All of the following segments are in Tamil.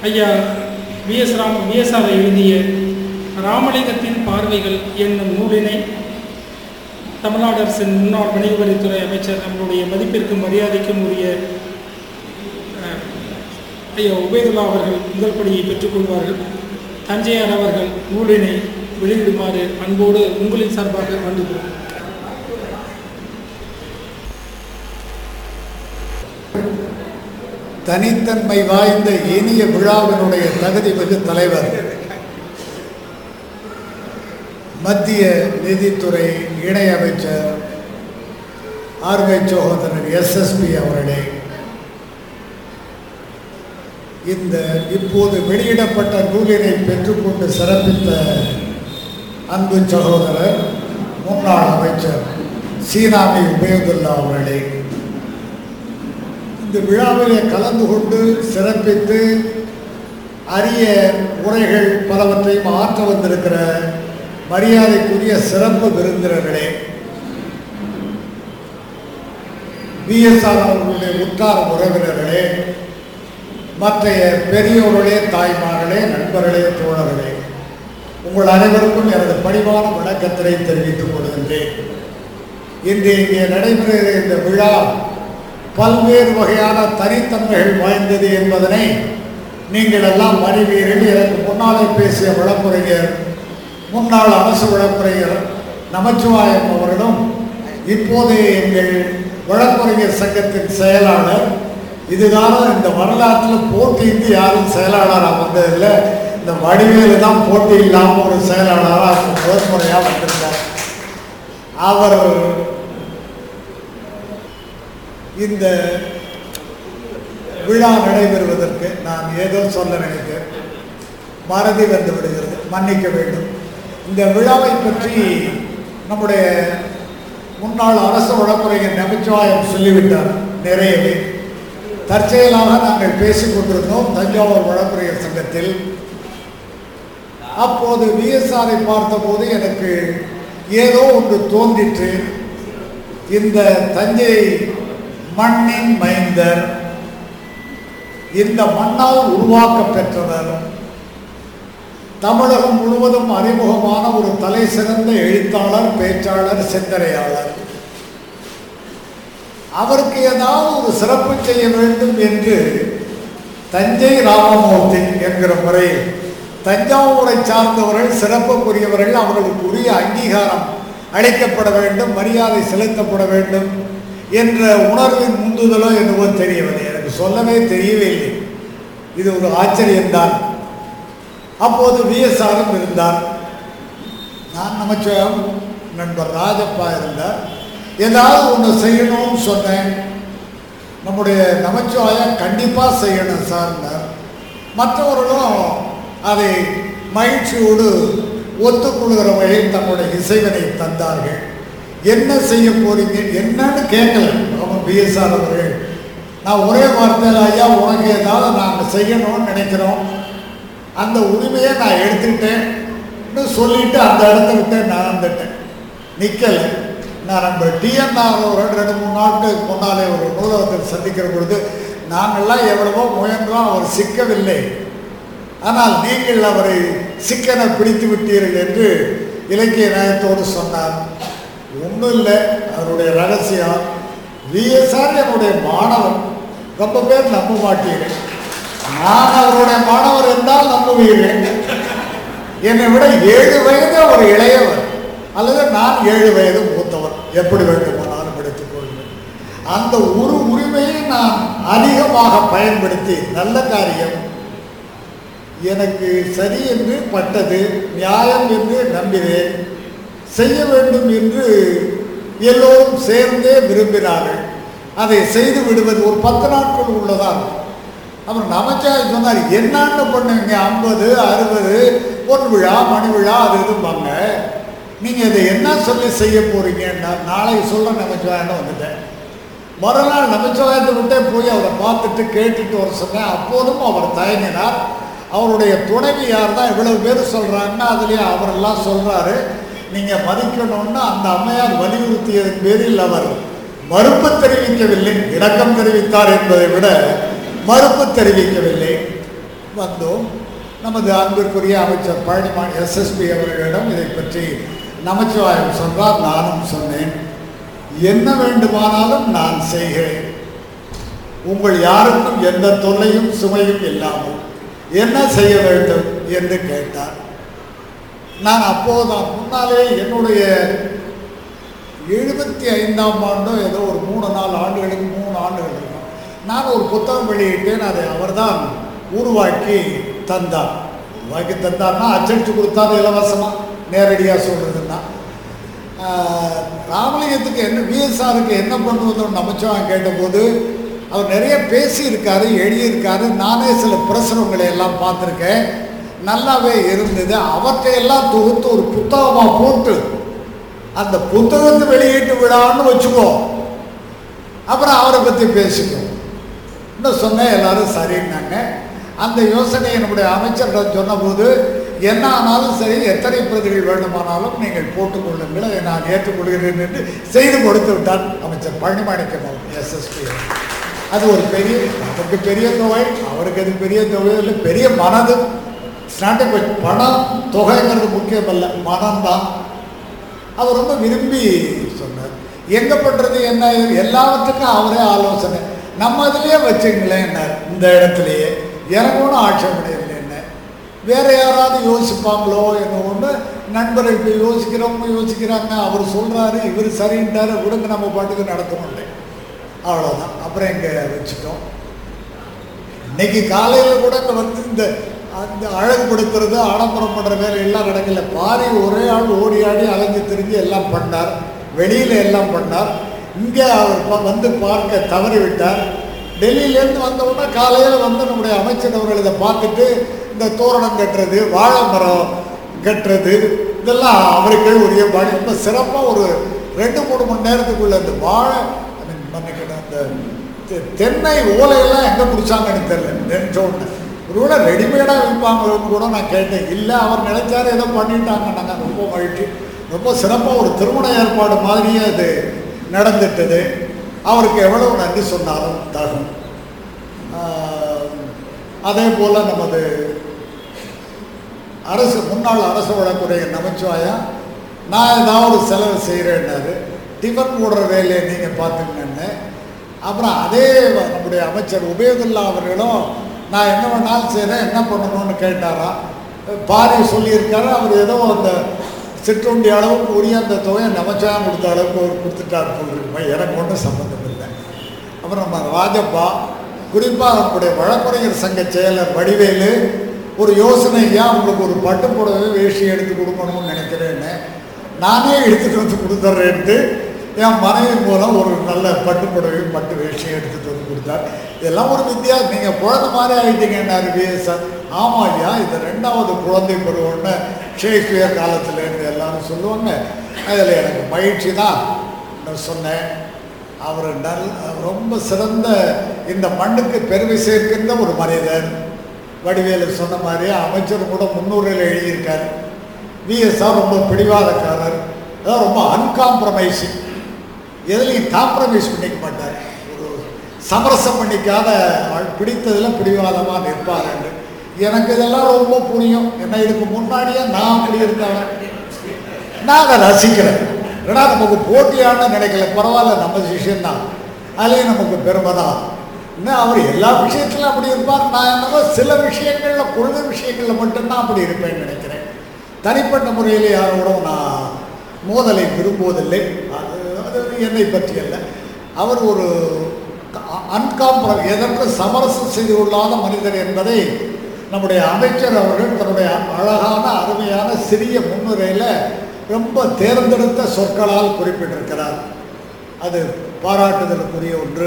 ஐயா விஎஸ் ராம விஎஸ்ஆர் எழுதிய ராமலிங்கத்தின் பார்வைகள் என்னும் நூலினை தமிழ்நாடு அரசின் முன்னாள் வணிக வரித்துறை அமைச்சர் நம்மளுடைய மதிப்பிற்கும் மரியாதைக்கும் உரிய அஹ், ஐயா உபேதுல்லா அவர்கள் முதல் படியை பெற்றுக்கொள்வார்கள் தஞ்சையார் அவர்கள் நூலினை வெளியிடுமாறு அன்போடு உங்களின் சார்பாக வேண்டுகிறோம் தனித்தன்மை வாய்ந்த இனிய விழாவினுடைய தகுதி மிகு தலைவர் மத்திய நிதித்துறை இணையமைச்சர் ஆர்வை சகோதரர் எஸ்எஸ்பி அவர்களே இந்த இப்போது வெளியிடப்பட்ட நூலினை பெற்றுக்கொண்டு சிறப்பித்த அன்பு சகோதரர் முன்னாள் அமைச்சர் சீனாமி உபயோகுல்லா அவர்களே இந்த விழாவிலே கலந்து கொண்டு சிறப்பித்து அரிய உரைகள் பலவற்றையும் ஆற்ற வந்திருக்கிற மரியாதைக்குரிய சிறப்பு விருந்தினர்களே பிஎஸ்ஆர் அவர்களுடைய உற்றார் உறவினர்களே மற்றைய பெரியோர்களே தாய்மார்களே நண்பர்களே தோழர்களே உங்கள் அனைவருக்கும் எனது பணிவான வணக்கத்தினை தெரிவித்துக் கொள்கின்றேன் இன்று இங்கே நடைபெறுகிற இந்த விழா பல்வேறு வகையான தனித்தன்மைகள் வாய்ந்தது என்பதனை நீங்கள் எல்லாம் அறிவீர்கள் எனக்கு முன்னாலே பேசிய வழக்குரைஞர் முன்னாள் அரசு வழக்குரைஞர் நமச்சிவாயம் அவர்களும் இப்போதே எங்கள் வழக்குரைஞர் சங்கத்தின் செயலாளர் இதுதான் இந்த வரலாற்றில் போட்டியின்றி யாரும் செயலாளராக வந்ததில்லை இந்த வடிவேலு தான் போட்டி இல்லாமல் ஒரு செயலாளராக முதல் முறையாக வந்திருக்கார் அவர் இந்த விழா நடைபெறுவதற்கு நான் ஏதோ சொல்ல நினைத்தேன் மறதி வந்து விடுகிறது மன்னிக்க வேண்டும் இந்த விழாவை பற்றி நம்முடைய முன்னாள் அரசு வழக்குரைஞர் நமச்சிவாயம் சொல்லிவிட்டார் நிறையவே தற்செயலாக நாங்கள் பேசிக் கொண்டிருந்தோம் தஞ்சாவூர் வழக்குரையர் சங்கத்தில் அப்போது விஎஸ்ஆரை பார்த்தபோது எனக்கு ஏதோ ஒன்று தோன்றிற்று இந்த தஞ்சை மண்ணின் மைந்தர் இந்த மண்ணால் உருவாக்க பெற்றவர் தமிழகம் முழுவதும் அறிமுகமான ஒரு தலை சிறந்த எழுத்தாளர் பேச்சாளர் சிந்தனையாளர் அவருக்கு ஏதாவது ஒரு சிறப்பு செய்ய வேண்டும் என்று தஞ்சை ராமமூர்த்தி என்கிற முறையில் தஞ்சாவூரை சார்ந்தவர்கள் சிறப்புக்குரியவர்கள் அவர்களுக்கு உரிய அங்கீகாரம் அளிக்கப்பட வேண்டும் மரியாதை செலுத்தப்பட வேண்டும் என்ற உணர்வின் முந்துதலோ என்னவோ தெரியவில்லை எனக்கு சொல்லவே தெரியவே இல்லை இது ஒரு ஆச்சரியம்தான் அப்போது விஎஸ்ஆரும் இருந்தார் நான் நமச்சிவாயம் நண்பர் ராஜப்பா இருந்தார் ஏதாவது ஒன்று செய்யணும்னு சொன்னேன் நம்முடைய நமச்சிவாயம் கண்டிப்பாக செய்யணும் சார்னார் மற்றவர்களும் அதை மகிழ்ச்சியோடு ஒத்துக்கொள்கிற வகையில் தன்னுடைய இசைவனை தந்தார்கள் என்ன செய்ய போறீங்க என்னன்னு கேட்கல அவங்க பிஎஸ்ஆர் அவர்கள் நான் ஒரே வார்த்தையில் ஐயா உனக்கு ஏதாவது நாங்கள் செய்யணும்னு நினைக்கிறோம் அந்த உரிமையை நான் எடுத்துக்கிட்டேன் சொல்லிட்டு அந்த இடத்த விட்டு நான் வந்துட்டேன் நிற்கலை நான் நம்ம டிஎன்ஆர் ஒரு ரெண்டு மூணு நாட்களுக்கு முன்னாலே ஒரு நூலகத்தில் சந்திக்கிற பொழுது நாங்கள்லாம் எவ்வளவோ முயன்றோம் அவர் சிக்கவில்லை ஆனால் நீங்கள் அவரை சிக்கனை பிடித்து விட்டீர்கள் என்று இலக்கிய நயத்தோடு சொன்னார் ஒன்றும் இல்லை அவருடைய ரகசியம் விஎஸ்ஆர் என்னுடைய மாணவன் ரொம்ப பேர் நம்ப மாட்டீர்கள் நான் அவருடைய மாணவர் என்றால் நம்புவீர்கள் என்னை விட ஏழு வயது ஒரு இளையவர் அல்லது நான் ஏழு வயது மூத்தவர் எப்படி வேண்டுமானாலும் எடுத்துக்கொள்வேன் அந்த ஒரு உரிமையை நான் அதிகமாக பயன்படுத்தி நல்ல காரியம் எனக்கு சரி என்று பட்டது நியாயம் என்று நம்பினேன் செய்ய வேண்டும் என்று எல்லோரும் சேர்ந்தே விரும்பினார்கள் அதை செய்து விடுவது ஒரு பத்து நாட்கள் உள்ளதான் அப்புறம் நமச்சாய் சொன்னார் என்னன்னு பண்ணுவீங்க ஐம்பது அறுபது பொன் விழா மணி விழா அது இதும்பாங்க நீங்கள் இதை என்ன சொல்லி செய்ய போறீங்கன்னா நாளைக்கு சொல்ல நமச்சிவாயன்னு வந்துட்டேன் மறுநாள் நமச்சிவாயத்தை விட்டே போய் அவரை பார்த்துட்டு கேட்டுட்டு வர சொன்னேன் அப்போதும் அவர் தயங்கினார் அவருடைய துணைவியார் தான் இவ்வளவு பேர் சொல்கிறாங்கன்னா அதுலேயே அவரெல்லாம் சொல்கிறாரு நீங்கள் மதிக்கணும்னு அந்த அம்மையார் வலியுறுத்தியதன் பேரில் அவர் மறுப்பு தெரிவிக்கவில்லை இணக்கம் தெரிவித்தார் என்பதை விட மறுப்பு தெரிவிக்கவில்லை வந்தோம் நமது அன்பிற்குரிய அமைச்சர் பழனிமான் எஸ்எஸ்பி அவர்களிடம் இதை பற்றி நமச்சிவாயம் சொன்னால் நானும் சொன்னேன் என்ன வேண்டுமானாலும் நான் செய்கிறேன் உங்கள் யாருக்கும் எந்த தொல்லையும் சுமையும் இல்லாமல் என்ன செய்ய வேண்டும் என்று கேட்டார் நான் அப்போதான் முன்னாலே என்னுடைய எழுபத்தி ஐந்தாம் ஆண்டோ ஏதோ ஒரு மூணு நாலு ஆண்டுகளுக்கு மூணு ஆண்டுகள் இருக்கும் நான் ஒரு புத்தகம் வெளியிட்டேன் அதை அவர்தான் உருவாக்கி தந்தார் உருவாக்கி தந்தார்னா அச்சடித்து கொடுத்தாரு இலவசமாக நேரடியாக சொல்கிறதுன்னா ராமலிங்கத்துக்கு என்ன விஎஸ்ஆருக்கு என்ன பண்ணுவதுன்னு நமச்சவன் கேட்டபோது அவர் நிறைய பேசியிருக்காரு எழுதியிருக்காரு நானே சில பிரசுரங்களை எல்லாம் பார்த்துருக்கேன் நல்லாவே இருந்தது அவற்றையெல்லாம் தொகுத்து ஒரு புத்தகமாக போட்டு அந்த புத்தகத்தை வெளியிட்டு விடான்னு வச்சுக்கோ அப்புறம் அவரை பற்றி பேசிக்கோ இன்னும் சொன்னேன் எல்லாரும் சரின்னாங்க அந்த யோசனையை நம்முடைய அமைச்சரிடம் சொன்னபோது என்ன ஆனாலும் சரி எத்தனை பிரதிகள் வேண்டுமானாலும் நீங்கள் போட்டுக்கொள்ளுங்கள் அதை நான் ஏற்றுக்கொள்கிறேன் என்று செய்து கொடுத்து விட்டார் அமைச்சர் பழனிமாணிக்கம் அவர் எஸ்எஸ்பி அது ஒரு பெரிய நமக்கு பெரிய தொகை அவருக்கு அது பெரிய தொகை இல்லை பெரிய மனது ஸ்டாண்டிங் பணம் தொகைங்கிறது முக்கியம் அல்ல மனம்தான் அவர் ரொம்ப விரும்பி சொன்னார் எங்கே பண்ணுறது என்ன இது எல்லாவற்றுக்கும் அவரே ஆலோசனை நம்ம இதுலேயே வச்சுங்களேன் இந்த இடத்துலையே எனக்கு ஒன்றும் ஆட்சேபனை இல்லை என்ன வேற யாராவது யோசிப்பாங்களோ என்ன ஒன்று நண்பர்கள் இப்போ யோசிக்கிறவங்க யோசிக்கிறாங்க அவர் சொல்கிறாரு இவர் சரின்ட்டாரு விடுங்க நம்ம பாட்டுக்கு நடக்கணும் அவ்வளோதான் அப்புறம் இங்கே வச்சுட்டோம் இன்னைக்கு காலையில் கூட இங்கே வந்து இந்த அந்த அழகுபடுத்துறது ஆடம்பரம் பண்ணுற வேலை எல்லாம் நடக்கல பாரி ஒரே ஆள் ஓடி ஆடி அலைஞ்சு திரிஞ்சு எல்லாம் பண்ணார் வெளியில் எல்லாம் பண்ணார் இங்கே அவர் ப- வந்து பார்க்க தவறி விட்டார் டெல்லியிலேருந்து வந்த உடனே காலையில் வந்து நம்முடைய அமைச்சர் அவர்கள் இதை பார்த்துட்டு இந்த தோரணம் கட்டுறது வாழை மரம் கட்டுறது இதெல்லாம் அவருக்கு உரிய பாடி இப்போ சிறப்பாக ஒரு ரெண்டு மூணு மணி நேரத்துக்குள்ள இந்த வாழை I mean, மன்னிக்கணும் அந்த தெ- தென்னை ஓலையெல்லாம் எங்கே பிடிச்சாங்கன்னு தெரியல நினைச்ச உடனே ஒருவேளை ரெடிமேடாக விற்பாங்களோன்னு கூட நான் கேட்டேன் இல்லை அவர் நினைச்சாரு ஏதோ பண்ணிட்டாங்க நாங்கள் ரொம்ப மகிழ்ச்சி ரொம்ப சிறப்பாக ஒரு திருமண ஏற்பாடு மாதிரியே அது நடந்துட்டது அவருக்கு எவ்வளவு நன்றி சொன்னாலும் தகும் ஆஹ், அதே போல் நமது அரசு முன்னாள் அரசு வழக்குடைய நமச்சிவாயா நான் ஏதாவது செலவு செய்கிறேன்னாரு டிஃபன் போடுற வேலையை நீங்கள் பார்த்துக்கங்கன்னு அப்புறம் அதே வ- நம்முடைய அமைச்சர் உபயோகில்லா அவர்களும் நான் என்ன வேணாலும் செய்கிறேன் என்ன பண்ணணும்னு கேட்டாராம் பாரி சொல்லியிருக்காரு அவர் ஏதோ அந்த சிற்றுண்டி அளவுக்கு உரிய அந்த தொகையை நமச்சிவாயம் கொடுத்த அளவுக்கு அவர் கொடுத்துட்டார் போல் எனக்கு ஒன்றும் சம்மந்தம் இல்லை அப்புறம் நம்ம ராஜப்பா குறிப்பாக நம்முடைய வழக்குரைஞர் சங்க செயலர் வடிவேலு ஒரு யோசனை ஏன் உங்களுக்கு ஒரு பட்டு புடவை வேஷ்டி எடுத்து கொடுக்கணும்னு நினைக்கிறேன்னு நானே எடுத்துகிட்டு வந்து கொடுத்துட்றேன்ட்டு என் மனைவி மூலம் ஒரு நல்ல பட்டு புடவையும் பட்டு வேஷ்டியும் எடுத்துகிட்டு வந்து கொடுத்தார் இதெல்லாம் ஒரு வித்தியாசம் நீங்கள் குழந்தை மாதிரி ஆகிட்டீங்கன்னாரு விஎஸ்ஆர் ஆமாம் ஐயா இது ரெண்டாவது குழந்தை பருவம்னு ஷேக்ஸ்பியர் காலத்துலேருந்து எல்லாரும் சொல்லுவாங்க அதில் எனக்கு மகிழ்ச்சி தான் நான் சொன்னேன் அவர் நல் ரொம்ப சிறந்த இந்த மண்ணுக்கு பெருமை சேர்க்கின்ற ஒரு மனிதர் வடிவேலு சொன்ன மாதிரி அமைச்சர் கூட முன்னூறில் எழுதியிருக்கார் விஎஸ்ஆர் ரொம்ப பிடிவாதக்காரர் அதான் ரொம்ப அன்காம்ப்ரமைசிங் எதுலையும் காம்ப்ரமைஸ் பண்ணிக்க மாட்டார் ஒரு சமரசம் பண்ணிக்காத ஆள் பிடித்ததில் பிடிவாதமாக நிற்பார் எனக்கு இதெல்லாம் ரொம்ப புரியும் என்ன இதுக்கு முன்னாடியே நான் அப்படி இருந்தவன் நான் அதை ரசிக்கிறேன் ஏன்னா நமக்கு போட்டியான நினைக்கல பரவாயில்ல நம்ம சிஷியன்தான் அதுலேயும் நமக்கு பெருமை தான் இன்னும் அவர் எல்லா விஷயத்திலும் அப்படி இருப்பார் நான் என்னவோ சில விஷயங்களில் கொள்கை விஷயங்களில் மட்டும்தான் அப்படி இருப்பேன்னு நினைக்கிறேன் தனிப்பட்ட முறையில் யாரோடும் நான் மோதலை விரும்புவதில்லை அது அது என்னை பற்றி அல்ல அவர் ஒரு அன்காம்பிர எதற்கும் சமரசம் செய்து கொள்ளாத மனிதர் என்பதை நம்முடைய அமைச்சர் அவர்கள் தன்னுடைய அழகான அருமையான சிறிய முன்னுரையில் ரொம்ப தேர்ந்தெடுத்த சொற்களால் குறிப்பிட்டிருக்கிறார் அது பாராட்டுதலுக்குரிய ஒன்று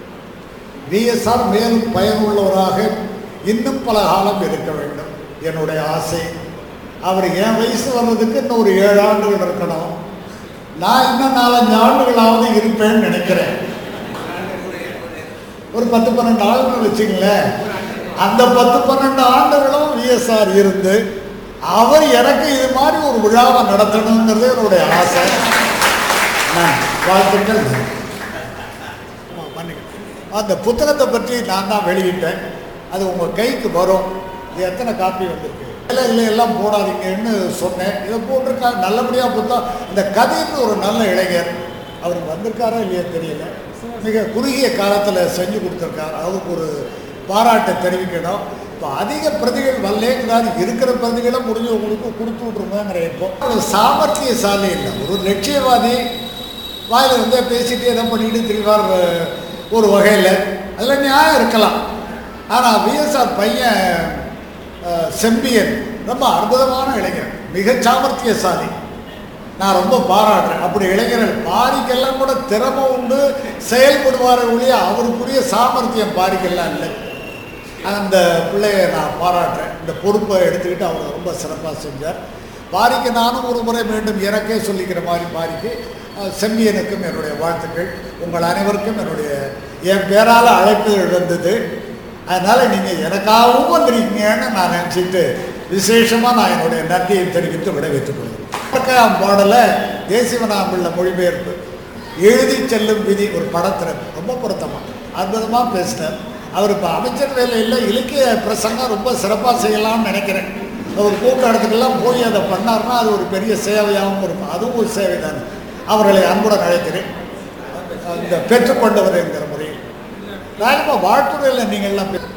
விஎஸ்ஆர் மேலும் பயனுள்ளவராக இன்னும் பல காலம் இருக்க வேண்டும் என்னுடைய ஆசை அவர் என் வயசு வர்றதுக்கு இன்னும் ஒரு ஏழு ஆண்டுகள் இருக்கணும் நான் இன்னும் நாலஞ்சு ஆண்டுகளாவது இருப்பேன்னு நினைக்கிறேன் ஒரு பத்து பன்னெண்டு ஆண்டுகள் வச்சுங்களேன் அந்த பத்து பன்னெண்டு ஆண்டுகளும் விஎஸ்ஆர் இருந்து அவர் எனக்கு இது மாதிரி ஒரு விழாவை நடத்தணுங்கிறது என்னுடைய ஆசை நான் வாழ்த்துக்கள் ஆமா, மன்னிக்கணும். அந்த புத்தகத்தை பற்றி நான் தான் வெளியிட்டேன் அது உங்கள் கைக்கு வரும் இது எத்தனை காப்பி வந்திருக்கு இல்லை இல்லை எல்லாம் போடாதீங்கன்னு சொன்னேன் இதை போட்டிருக்கா நல்லபடியாக பார்த்தா இந்த கதிர்னு ஒரு நல்ல இளைஞர் அவர் வந்திருக்காரா இல்லையா தெரியல மிக குறுகிய காலத்தில் செஞ்சு கொடுத்துருக்கார் அவருக்கு ஒரு பாராட்டை தெரிவிக்கணும் இப்போ அதிக பிரதிகள் வரலேங்கிறாரு இருக்கிற பிரதிகளை முடிஞ்சவங்களுக்கு கொடுத்து விட்ருமாங்கிற இப்போ ஒரு சாமர்த்தியசாலி இல்லை ஒரு லட்சியவாதி வாயில் வந்து பேசிட்டு எதை பண்ணிட்டு திரிவார் அஹ், ஒரு வகையில் அதில் நியாயம் இருக்கலாம் ஆனால் விஎஸ்ஆர் பையன் அஹ், செம்பியன் ரொம்ப அற்புதமான இளைஞர் மிக சாமர்த்தியசாலி நான் ரொம்ப பாராட்டுறேன் அப்படி இளைஞர்கள் பாரிக்கெல்லாம் கூட திறமை உண்டு செயல்படுவார ஒழிய அவருக்குரிய சாமர்த்தியம் பாரிக்கெல்லாம் இல்லை அந்த பிள்ளைய நான் பாராட்டுறேன் இந்த பொறுப்பை எடுத்துக்கிட்டு அவர் ரொம்ப சிறப்பாக செஞ்சார் பாரிக்கு நானும் ஒரு முறை மீண்டும் எனக்கே சொல்லிக்கிற மாதிரி பாரிக்கு அஹ், செம்பியனுக்கும் என்னுடைய வாழ்த்துக்கள் உங்கள் அனைவருக்கும் என்னுடைய என் பேரால் அழைப்புகள் வந்தது அதனால் நீங்கள் எனக்காகவும் வந்திருக்கீங்கன்னு நான் நினச்சிட்டு விசேஷமாக நான் என்னுடைய நன்றியை தெரிவித்து விடைபெற்றுக் கொள்கிறேன் பாடலை தேசிவனாம்பிள்ள மொழிபெயர்ப்பு எழுதி செல்லும் விதி ஒரு படத்தில் ரொம்ப பொருத்தமாக அற்புதமாக பேசினார் அவர் இப்போ அமைச்சர் வேலையில் இலக்கிய பிரசங்கம் ரொம்ப சிறப்பாக செய்யலாம்னு நினைக்கிறேன் அவர் கூட்ட இடத்துக்கெல்லாம் போய் அதை பண்ணார்னா அது ஒரு பெரிய சேவையாகவும் இருக்கும் அதுவும் ஒரு சேவை தானே அவர்களை அன்புடன் அழைக்கிறேன் இந்த பெற்றுக்கொண்டவர் என்கிற முறையில் ராஜமா வாழ்த்துறையில் நீங்கள்லாம் பெ-